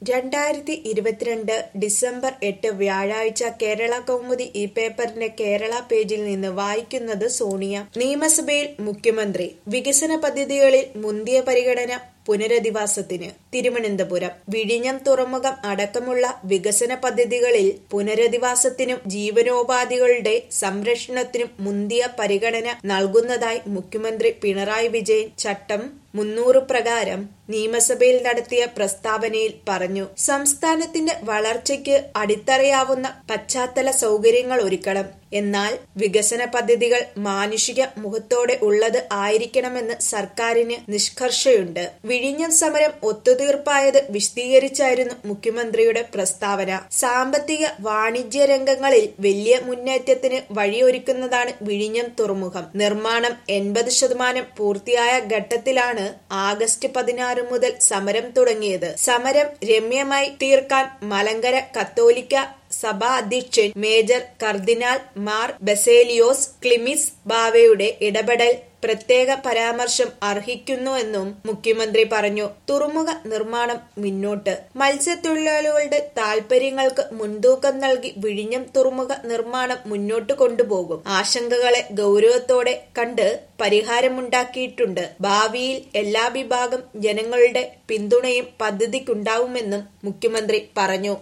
രണ്ടായിരത്തി ഇരുപത്തിരണ്ട് ഡിസംബർ എട്ട് വ്യാഴാഴ്ച കേരള കൗമുദി ഈ പേപ്പറിന്റെ കേരള പേജിൽ നിന്ന് വായിക്കുന്നത് സോണിയ നിയമസഭയിൽ മുഖ്യമന്ത്രി വികസന പദ്ധതികളിൽ മുന്തിയ പരിഗണന പുനരധിവാസത്തിന് തിരുവനന്തപുരം വിഴിഞ്ഞം തുറമുഖം അടക്കമുള്ള വികസന പദ്ധതികളിൽ പുനരധിവാസത്തിനും ജീവനോപാധികളുടെ സംരക്ഷണത്തിനും മുന്തിയ പരിഗണന നൽകുന്നതായി മുഖ്യമന്ത്രി പിണറായി വിജയൻ ചട്ടം മുന്നൂറ് പ്രകാരം നിയമസഭയിൽ നടത്തിയ പ്രസ്താവനയിൽ പറഞ്ഞു സംസ്ഥാനത്തിന്റെ വളർച്ചയ്ക്ക് അടിത്തറയാവുന്ന പശ്ചാത്തല സൗകര്യങ്ങൾ ഒരുക്കണം എന്നാൽ വികസന പദ്ധതികൾ മാനുഷിക മുഖത്തോടെ ഉള്ളത് ആയിരിക്കണമെന്ന് സർക്കാരിന് നിഷ്കർഷയുണ്ട് വിഴിഞ്ഞം സമരം ഒത്തുതീർപ്പായത് വിശദീകരിച്ചായിരുന്നു മുഖ്യമന്ത്രിയുടെ പ്രസ്താവന സാമ്പത്തിക വാണിജ്യ രംഗങ്ങളിൽ വലിയ മുന്നേറ്റത്തിന് വഴിയൊരുക്കുന്നതാണ് വിഴിഞ്ഞം തുറമുഖം നിർമ്മാണം എൺപത് ശതമാനം പൂർത്തിയായ ഘട്ടത്തിലാണ് ആഗസ്റ്റ് പതിനാറ് മുതൽ സമരം തുടങ്ങിയത് സമരം രമ്യമായി തീർക്കാൻ മലങ്കര കത്തോലിക്ക സഭാ അധ്യക്ഷൻ മേജർ കർദിനാൾ മാർ ബസേലിയോസ് ക്ലിമിസ് ബാവയുടെ ഇടപെടൽ പ്രത്യേക പരാമർശം അർഹിക്കുന്നുവെന്നും മുഖ്യമന്ത്രി പറഞ്ഞു തുറമുഖ നിർമ്മാണം മുന്നോട്ട് മത്സ്യത്തൊഴിലാളികളുടെ താൽപര്യങ്ങൾക്ക് മുൻതൂക്കം നൽകി വിഴിഞ്ഞം തുറമുഖ നിർമ്മാണം മുന്നോട്ട് കൊണ്ടുപോകും ആശങ്കകളെ ഗൗരവത്തോടെ കണ്ട് പരിഹാരമുണ്ടാക്കിയിട്ടുണ്ട് ഭാവിയിൽ എല്ലാ വിഭാഗം ജനങ്ങളുടെ പിന്തുണയും പദ്ധതിക്കുണ്ടാവുമെന്നും മുഖ്യമന്ത്രി പറഞ്ഞു